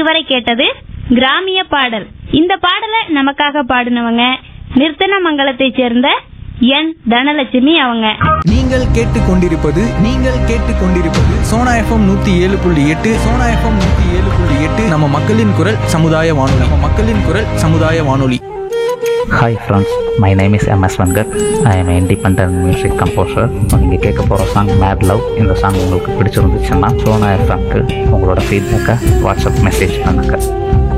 இதுவரை கேட்டது கிராமிய பாடல் இந்த பாடலை நமக்காக பாடினவங்க நிர்த்தனமங்கலத்தைச் சேர்ந்த என் தனலட்சுமி அவங்க நீங்கள் கேட்டுக்கொண்டிருப்பது நீங்கள் கேட்டுக்கொண்டிருப்பது சோனா எஃப்எம் நூத்தி ஏழு புள்ளி எட்டு சோனா எஃப்எம் நூத்தி ஏழு புள்ளி எட்டு நம்ம மக்களின் குரல் சமுதாய வானொலி நம்ம மக்களின் குரல் சமுதாய வானொலி hi friends my name is MS Venkat I am independent music composer நீங்கள் கேட்க போகிற சாங் மேட் லவ் இந்த சாங் உங்களுக்கு பிடிச்சிருந்துச்சுன்னா சோனா எஃப்எம்க்கு உங்களோட ஃபீட்பேக்கை வாட்ஸ்அப் மெசேஜ் பண்ணுங்கள்